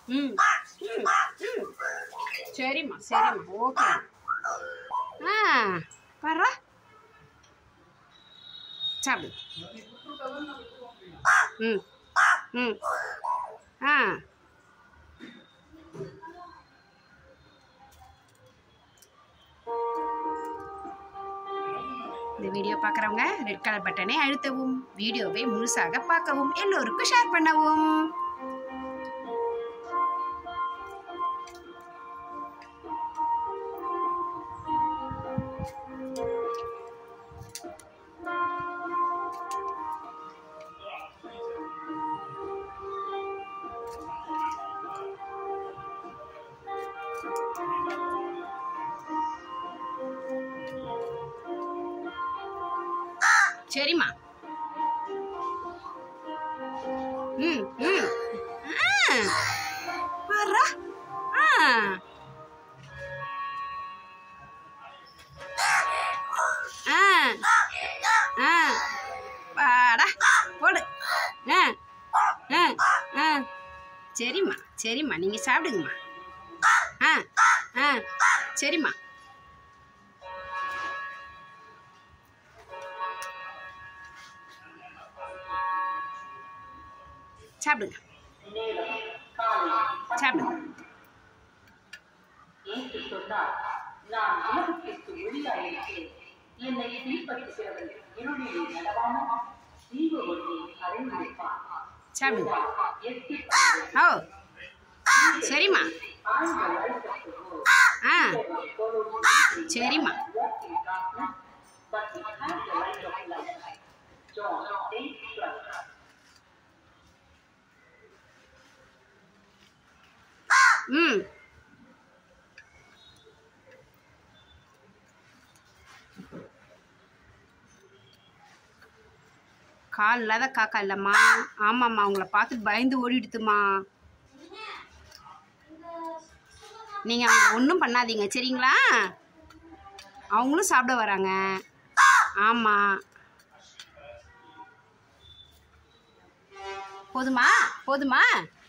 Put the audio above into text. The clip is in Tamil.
ம் ம் ம் சரிம்மா சரிம்மா ஓகே ஆ வர்றா சாப்பிடு ம் ம் ஆ இந்த வீடியோ பார்க்குறவங்க ரெட் கலர் பட்டனை அழுத்தவும் வீடியோவை முழுசாக பார்க்கவும் எல்லோருக்கும் ஷேர் பண்ணவும் சரிம்மா ம் ம் ஆ வர்றா ஆ ஆ ஆ வாடா போடு ஆ ஆ ஆ சரிம்மா சரிம்மா நீங்கள் சாப்பிடுங்கம்மா ஆ ஆ சரிம்மா சாப்பிடுங்க சாப்பிடுங்க ஏற்று சொன்னார் நான் உலகத்திற்கு ஒளியாயிருக்கிறேன் என்னை பின்பற்றுகிறவன் இருளில் நடவாமல் தீவு ஒன்றை அடைந்திருப்பான் சாப்பிடுங்க எட்டி ஓ சரிம்மா ஆழ்ந்த வழிபட்டு போ ஆ சரிம்மா walk in darkness, but we have the light of life. John 8 12. ம் கால் இல்லாத காக்கா இல்லைம்மா ஆமாம்மா உங்களை பார்த்துட்டு பயந்து ஓடிடுத்துமா நீங்கள் அவங்க ஒன்றும் பண்ணாதீங்க சரிங்களா அவங்களும் சாப்பிட வராங்க ஆமாம் போதுமா போதுமா